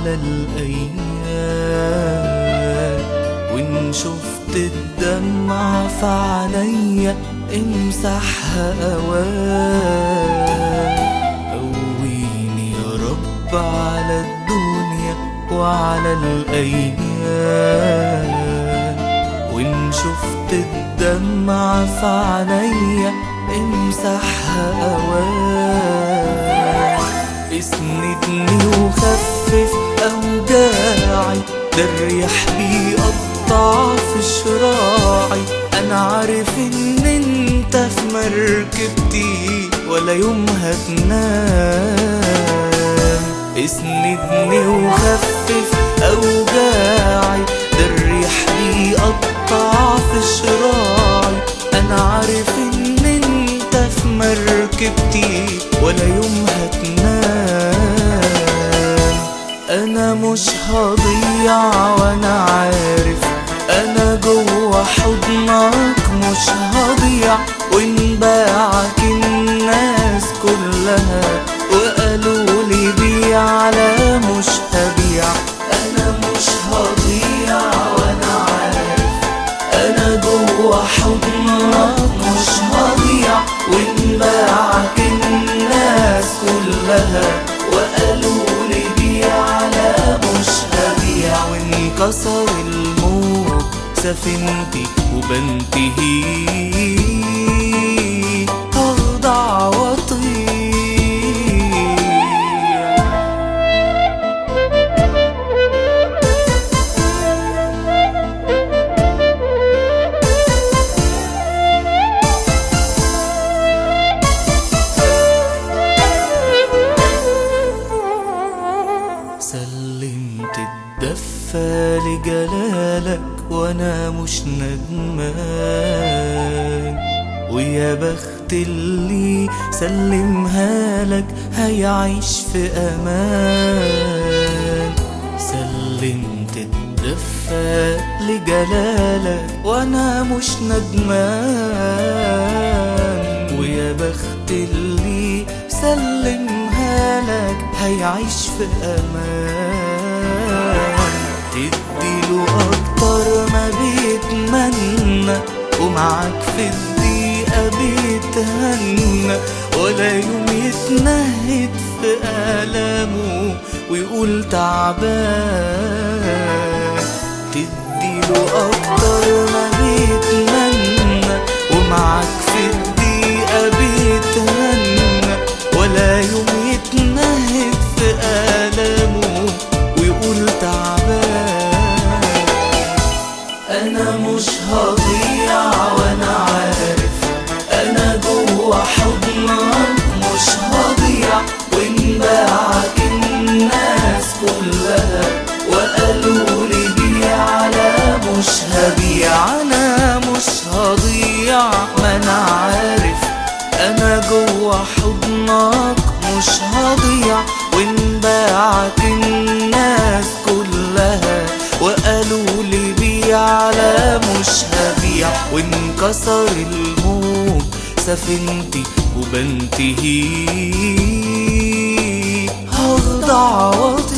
على الأيام وإن شفت الدمعة في عينيا امسحها أوام قويني يا رب على الدنيا وعلى الأيام وإن شفت الدمعة في عينيا امسحها أوام اسندني وخفف أوجاعي ده الريح بيقطع في شراعي أنا عارف إن أنت في مركبتي ولا يوم هتنام اسندني وخفف أوجاعي ده الريح بيقطع في شراعي أنا عارف إن أنت في مركبتي ولا يوم هتنام أنا مش هضيع وأنا عارف أنا جوا حضنك مش هضيع وإن باعك الناس كلها وقالوا لي بيع على مش هبيع أنا مش هضيع وأنا عارف أنا جوا حضنك مش هضيع وإن باعك الناس كلها وقالوا لي بيع على مش هبيع وانكسر الموج سفينتي وبنتهي هخضع واطير سلمت الدفة لجلالك وانا مش ندمان ويا بخت اللي سلمها لك هيعيش في امان سلمت الدفة لجلالك وانا مش ندمان ويا بخت اللي سلمها لك هيعيش في امان تديله اكتر ما بيتمنى ومعاك في الدقيقة بيتهنى ولا يوم يتنهد في آلامه ويقول تعبان تديله أكتر ما بيتمنى ومعاك في الدقيقة بيتهنى ولا يوم يتنهد في آلامه ويقول تعبان أنا مش هضيع وأنا عارف أنا جوا حضنك مش هضيع وإن باعك الناس كلها وقالوا لي بيع على مش هبيع أنا مش هضيع ما أنا عارف أنا جوا حضنك مش هضيع وإن باعك الناس كلها وقالوا لي بيع على مش هبيع وانكسر الموج سفينتي وبنتهي هخضع واطير